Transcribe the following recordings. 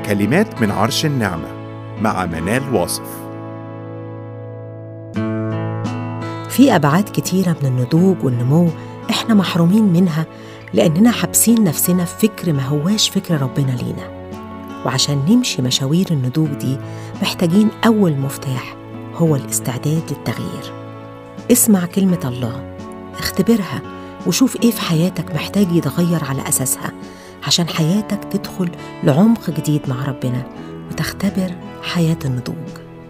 كلمات من عرش النعمة مع منال واصف في أبعاد كتيرة من النضوج والنمو إحنا محرومين منها لأننا حابسين نفسنا في فكر ما هواش فكر ربنا لينا وعشان نمشي مشاوير النضوج دي محتاجين أول مفتاح هو الاستعداد للتغيير اسمع كلمة الله اختبرها وشوف ايه في حياتك محتاج يتغير على أساسها عشان حياتك تدخل لعمق جديد مع ربنا وتختبر حياة النضوج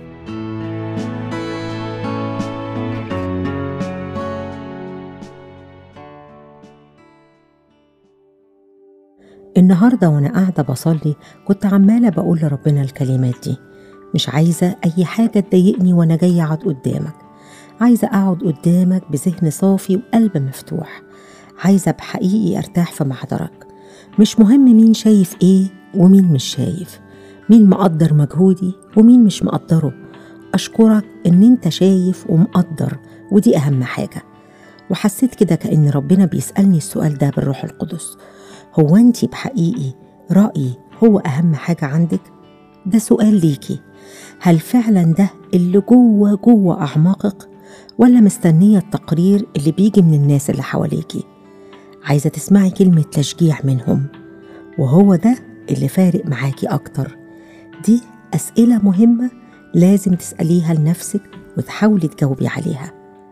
النهاردة وأنا قاعدة بصلي كنت عمالة بقول لربنا الكلمات دي مش عايزة أي حاجة تضايقني وأنا جاية أقعد قدامك عايزة أقعد قدامك بذهن صافي وقلب مفتوح عايزة بحقيقي أرتاح في محضرك مش مهم مين شايف إيه ومين مش شايف مين مقدر مجهودي ومين مش مقدره أشكرك إن أنت شايف ومقدر ودي أهم حاجة وحسيت كده كأن ربنا بيسألني السؤال ده بالروح القدس هو أنت بحقيقي رأيي هو أهم حاجة عندك؟ ده سؤال ليكي هل فعلا ده اللي جوه جوه أعماقك ولا مستنية التقرير اللي بيجي من الناس اللي حواليكي عايزة تسمعي كلمة تشجيع منهم وهو ده اللي فارق معاكي أكتر دي أسئلة مهمة لازم تسأليها لنفسك وتحاولي تجاوبي عليها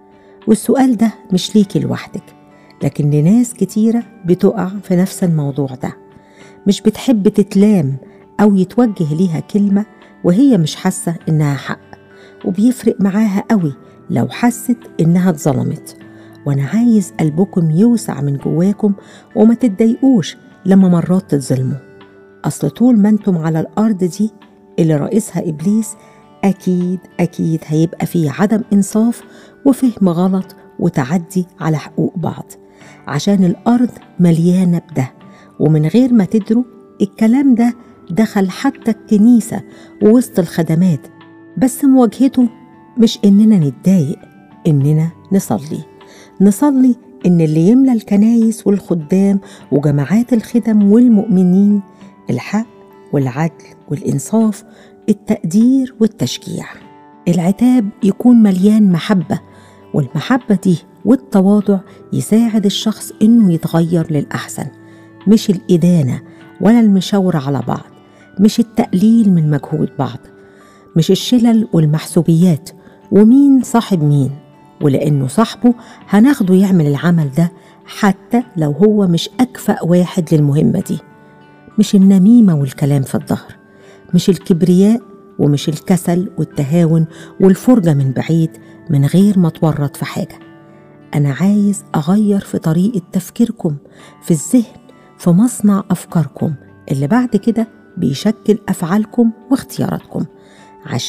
والسؤال ده مش ليكي لوحدك لكن لناس كتيرة بتقع في نفس الموضوع ده مش بتحب تتلام أو يتوجه ليها كلمة وهي مش حاسة إنها حق وبيفرق معاها قوي لو حست إنها اتظلمت وأنا عايز قلبكم يوسع من جواكم وما تتضايقوش لما مرات تتظلموا أصل طول ما انتم على الأرض دي اللي رئيسها إبليس أكيد أكيد هيبقى فيه عدم إنصاف وفهم غلط وتعدي على حقوق بعض عشان الأرض مليانة بده ومن غير ما تدروا الكلام ده دخل حتى الكنيسة ووسط الخدمات بس مواجهته مش إننا نتضايق إننا نصلي نصلي إن اللي يملى الكنايس والخدام وجماعات الخدم والمؤمنين الحق والعدل والإنصاف التقدير والتشجيع العتاب يكون مليان محبة والمحبة دي والتواضع يساعد الشخص إنه يتغير للأحسن مش الإدانة ولا المشاورة على بعض مش التقليل من مجهود بعض مش الشلل والمحسوبيات ومين صاحب مين ولأنه صاحبه هناخده يعمل العمل ده حتى لو هو مش أكفأ واحد للمهمة دي مش النميمة والكلام في الظهر مش الكبرياء ومش الكسل والتهاون والفرجة من بعيد من غير ما تورط في حاجة أنا عايز أغير في طريقة تفكيركم في الذهن في مصنع أفكاركم اللي بعد كده بيشكل أفعالكم واختياراتكم